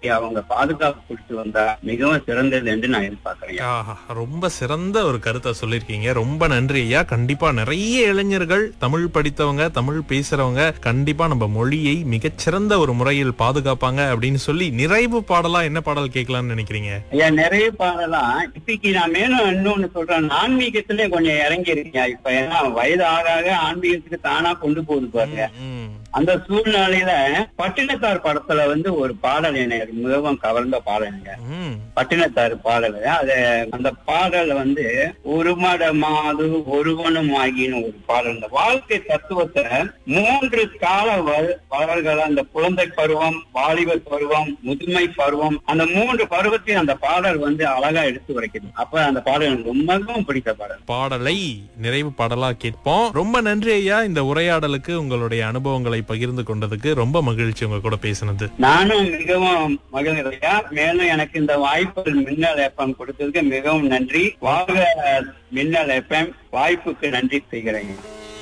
வாழ்க்கை அவங்க பாதுகாப்பு கொடுத்து வந்தா மிகவும் சிறந்தது என்று நான் எதிர்பார்க்கிறேன் ஆஹா, ரொம்ப சிறந்த ஒரு கருத்தை சொல்லிருக்கீங்க ரொம்ப நன்றி ஐயா கண்டிப்பா நிறைய இளைஞர்கள் தமிழ் படித்தவங்க தமிழ் பேசுறவங்க கண்டிப்பா நம்ம மொழியை மிகச்சிறந்த ஒரு முறையில் பாதுகாப்பாங்க அப்படின்னு சொல்லி நிறைவு பாடலா என்ன பாடல் கேட்கலாம்னு நினைக்கிறீங்க ஐயா நிறைய பாடலாம் இப்பைக்கு நான் மேலும் இன்னொன்னு சொல்றேன் ஆன்மீகத்திலே கொஞ்சம் இறங்கி இருக்கேன் இப்ப ஏன்னா வயது ஆக ஆக ஆன்மீகத்துக்கு தானா கொண்டு போகுது பாருங்க ம், அந்த சூழ்நிலையில பட்டினத்தார் படத்துல வந்து ஒரு பாடல் எனக்கு மிகவும் கவர்ந்த பாடலுங்க ம், பட்டினத்தார் பாடல் அது அந்த பாடல் வந்து ஒரு மட மாது ஒருவனும் ஆகின்னு ஒரு பாடல் இந்த வாழ்க்கை தத்துவத்தை மூன்று கால வ- வளர்கள் அந்த குழந்தை பருவம் வாலிப பருவம் முதுமை பருவம் அந்த மூன்று பருவத்தையும் அந்த பாடல் வந்து அழகா எடுத்து உரைக்குது அப்ப அந்த பாடல் எனக்கு ரொம்பவும் பிடித்த பாடல் பாடலை நிறைவு பாடலா கேட்போம் ரொம்ப நன்றி ஐயா இந்த உரையாடலுக்கு உங்களுடைய அனுபவங்களை பகிர்ந்து கொண்டதுக்கு ரொம்ப மகிழ்ச்சி உங்க கூட பேசினது நானும் மிகவும் மகிழ்ச்சியா மேலும் எனக்கு இந்த வாய்ப்பு மின்னல் எஃப்எம் கொடுத்ததுக்கு மிகவும் நன்றி வாழ்க மின்னல் எஃப்எம் வாய்ப்புக்கு நன்றி செய்கிறேன்